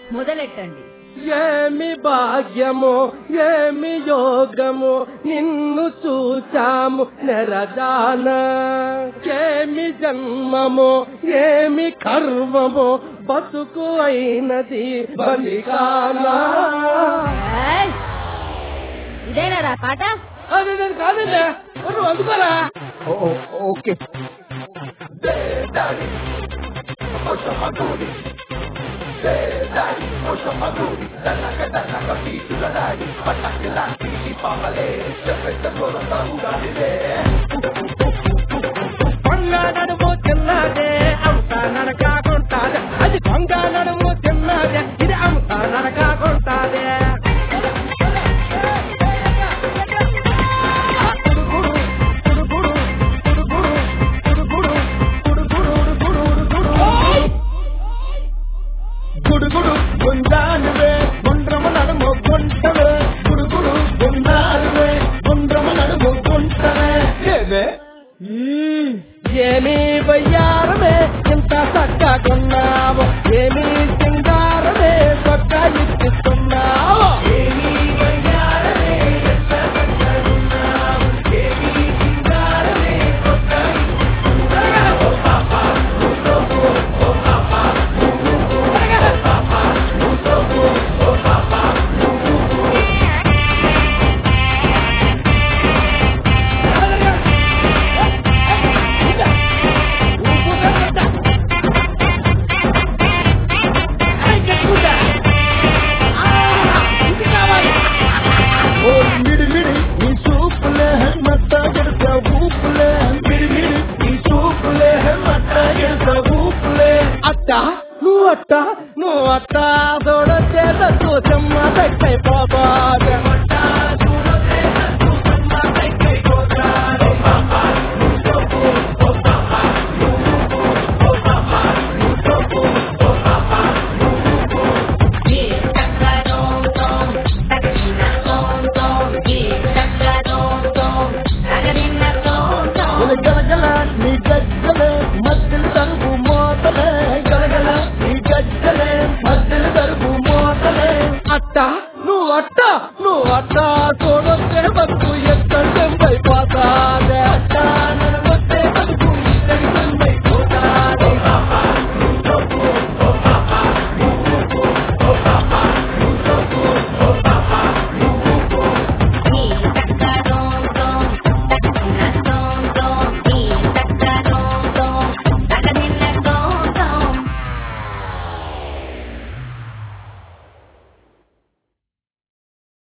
మొదలెట్టండి ఏమి భాగ్యము ఏమి యోగము నిన్ను చూచాము నెరజాన ఏమి జన్మము ఏమి కర్మము బతుకు అయినది బలికానా ఏయ్! ఇదేనారా పాట అది నేను కాదండి నువ్వు అందుకోరా ఓకే దొంగ నడుము తిన్నదే అంత నరకాకుంటాదే అది దొంగ నడుము తిన్నదే ఇది అంత నరకాకుంటాదే గుడుగుడు గుండానువే గుండ్రము నడుము గుంటవే గుడుగుడు గుండానువే గుండ్రము నడుము గుంటవే ఏమీ వయ్యారమే ఇంత చక్కగున్నావు ఏమీ సింగారమే చొక్క ఇచ్చిస్తున్నావు ఏమీ వయ్యారమే ఎంత చక్కగున్నావు ఏమీ సింగారమే చొక్క ఇచ్చిస్తున్నావు ఓ పాపా నువ్వు ఓ పాపా నువ్వు ఓ పాపా నువ్వు ఓ పాపా ఓ మిడి మిడి నీ చూపులే మత్త ఎడత ఊపులే మిడి మిడి నీ చూపులే మత్త ఎడత ఊపులే అత్త నువ్వు అత్త నువ్వు అత్త